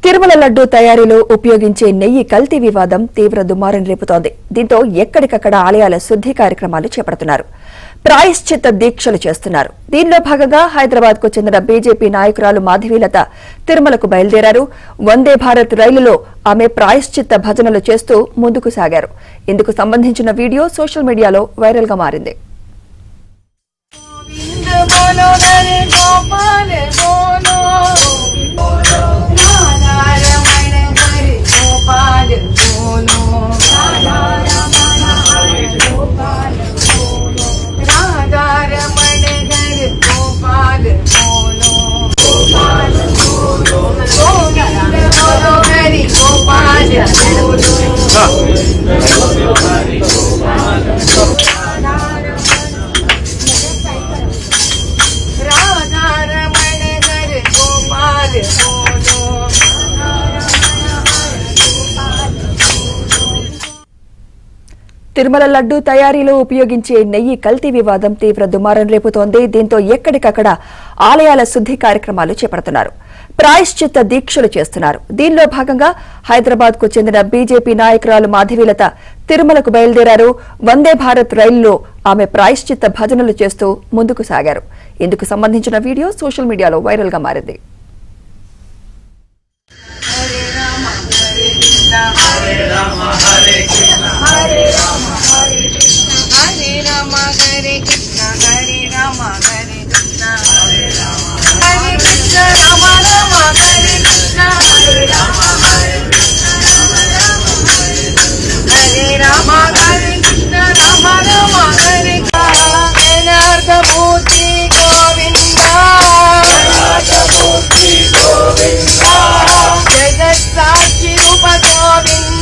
తిరుమల లడ్డూ తయారీలో ఉపయోగించే నెయ్యి కల్తీ వివాదం తీవ్ర దుమారం రేపుతోంది దీంతో ఎక్కడికక్కడ ఆలయాల శుద్ధి కార్యక్రమాలు చేపడుతున్నారు ప్రాయశ్చిత్త దీక్షలు చేస్తున్నారు దీనిలో భాగంగా హైదరాబాద్ కు చెందిన బీజేపీ నాయకురాలు మాధవీలత తిరుమలకు బయలుదేరారు వందే భారత్ రైలులో ఆమె ప్రాయశ్చిత్త భజనలు చేస్తూ ముందుకు సాగారు ఇందుకు సంబంధించిన వీడియో సోషల్ మీడియాలో వైరల్ గా మారింది गोविंद बोलो हरे गोपाल बोलो राधा रमण हरे गोपाल बोलो राधा रमण हरे गोपाल बोलो राधा रमण हरे गोपाल बोलो गोपाल बोलो गोविंद बोलो हरे गोपाल बोलो राधा रमण हरे गोपाल बोलो తిరుమల లడ్డూ తయారీలో ఉపయోగించే నెయ్యి కల్తీ వివాదం తీవ్ర దుమారం రేపుతోంది దీంతో ఎక్కడికక్కడ ఆలయాల శుద్ధి కార్యక్రమాలు చేపడుతున్నారు ప్రాయశ్చిత్త దీక్షలు చేస్తున్నారు దీనిలో భాగంగా హైదరాబాద్ కు చెందిన బీజేపీ నాయకురాలు మాధవీలత తిరుమలకు బయలుదేరారు వందే భారత్ రైలులో ఆమె ప్రాయశ్చిత్త భజనలు చేస్తూ ముందుకు సాగారు ఇందుకు సంబంధించిన వీడియో సోషల్ మీడియాలో వైరల్ గా మారింది हरे राम हरे कृष्ण हरे राम हरे कृष्ण हरे राम हरे कृष्ण राम राम हरे कृष्ण हरे राम हरे हरे राम हरे कृष्ण राम राम हरे जनार्दभूति गोविन्दा जगत् साक्षि रूप गोविन्द